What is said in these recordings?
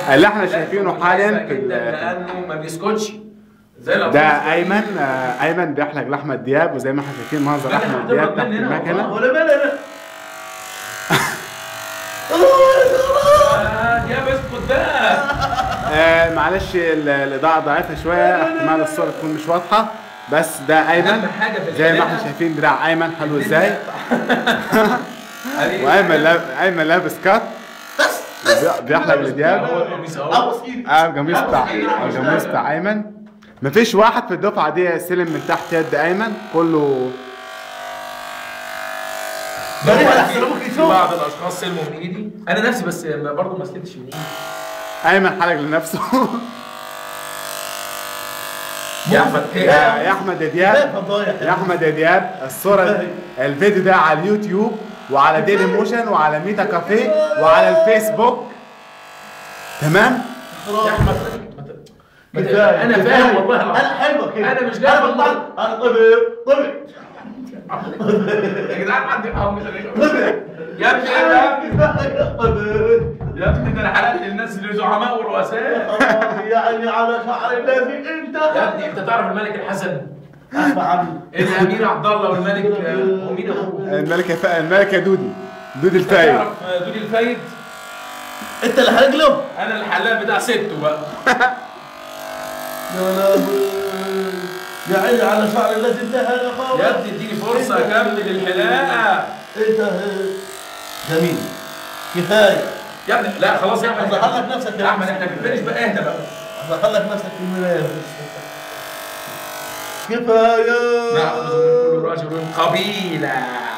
اللي احنا شايفينه حاليا في جدا ال- لانه ما بيسكتش زي الأطفال ده الصغيرين. ايمن آه، ايمن بيحلق لاحمد دياب وزي ما احنا شايفين منظر لا، احمد هتضرب دياب تحت مني هنا المكنه ولا مال انا آه، يا بسكت بقى آه معلش ال- الاضاءه ضعيفه شويه احتمال الصوره تكون مش واضحه بس ده ايمن أهم حاجة في زي ما الحلاقة احنا شايفين دراع ايمن حلو ازاي حبيبي. وايمن لاب... ايمن لابس كات بي- بيحلق هو لدياب القميص اهو ابوس ايدي اه القميص بتاع القميص بتاع ايمن مفيش واحد في الدفعه دي سلم من تحت يد ايمن كله ده في- هو احسن ابوك في يشوف بعض الاشخاص سلموا من ايدي انا نفسي بس برضه ما سلمتش من ايدي ايمن حلق لنفسه يا احمد يا ايه يا احمد يا لا دياب فضايح يا احمد يا دياب الصوره الفيديو ده على اليوتيوب وعلى ديلي موشن وعلى ميتا كافيه وعلى الفيسبوك تمام يا احمد ما ت- ما ت- كفاية، انا كفاية. فاهم والله العظيم. انا حلوه كده انا مش جاي انا والله. بطلع انا طبع طبع يا جدعان عندي حرام يا ابني ايه ده يا ابني يا ابني ده انا حلقت للناس اللي زعماء ورؤساء يعني على شعر الذي انت يا ابني انت تعرف الملك الحسن اسمع عني الامير عبد الله والملك آه، ومين ابوه الملكه ف... الملكه دودي دودي الفايد تعرف آه، دودي الفايد انت اللي حرق له انا الحلاق بتاع سته بقى يا لهوي يا عيني على شعر الذي انتهى يا خالد يا ابني اديني فرصه اكمل الحلاقه انت جميل كفايه يا ابني لا خلاص يا احمد ظهر لك نفسك يا احمد احنا بنفنش بقى اهدى بقى ظهر لك نفسك في المرايه كفايه نأخذ من كل رجل قبيلة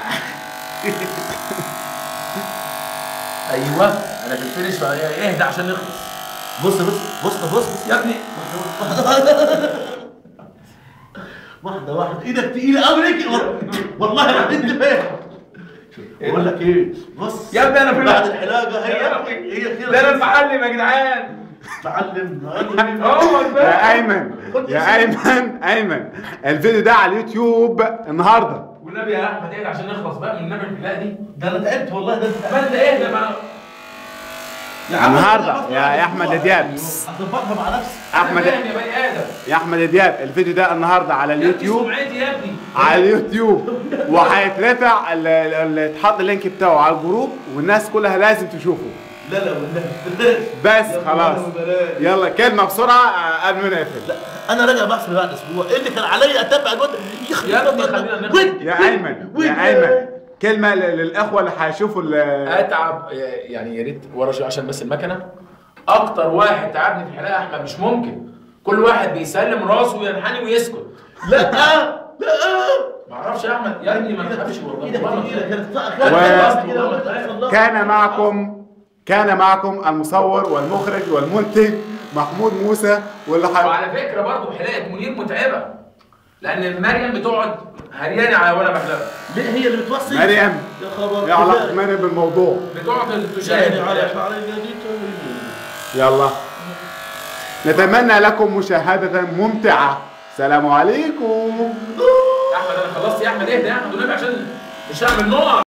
ايوه انا في الفينش بقى اهدى عشان نخلص بص بص بص بص بص يا ابني واحدة واحدة ايدك تقيلة قوي ليك والله العظيم انت فاهم بقول لك ايه بص يا ابني انا في بعد الوقت الحلاقة هي هي كده ده انا المعلم يا جدعان تعلم هو يا بقى ايمن يا ايمن ايمن الفيديو ده على اليوتيوب النهارده والنبي يا احمد اهدى عشان نخلص بقى من النبي الحلاقه دي ده انا تعبت والله ده انت ما انت اهدى بقى يا عم النهاردة أنا بس- يا- يا أحمد يا دياب. هظبطها مع نفسي احمد أنا فاهم يا بني ادم يا احمد يا دياب الفيديو ده النهارده على يا ابني اليوتيوب سمعتي يا ابني على اليوتيوب وهيترفع ال- ال- ال- اتحط اللينك بتاعه على الجروب والناس كلها لازم تشوفه لا لا والله بلاش بس يا خلاص والله بلاش. يلا كلمه بسرعه آه، قبل ما نقفل انا راجع بحث بعد اسبوع ايه اللي كان عليا اتبع الواد يخرب يا ابني بيتك. خلينا نخلص. ود- يا ود- ايمن ود- يا ايمن كلمه ل- للاخوه اللي هيشوفوا ال- اتعب يعني يا ريت ورا شويه عشان بس المكنه اكتر واحد تعبني في الحلاقه احمد مش ممكن كل واحد بيسلم راسه وينحني ويسكت لا لا ما اعرفش يا احمد يا ابني ما تخافش والله ايدك والله ما تقيلة تخافش. كانت و- كده وانت أصلاً كان معكم كان معكم المصور والمخرج والمنتج محمود موسى واللي حي... وعلى فكره برضه حلاقه منير متعبه لان مريم بتقعد هرياني على وانا بحلقها ليه هي اللي بتوصي مريم يا خبر ايه علاقه مريم بالموضوع بتقعد يعني تشاهد على الحلاقة. شعر الجديد يلا نتمنى لكم مشاهدة ممتعة سلام عليكم احمد انا خلصت يا احمد اهدى يا احمد والنبي عشان مش هعمل نقط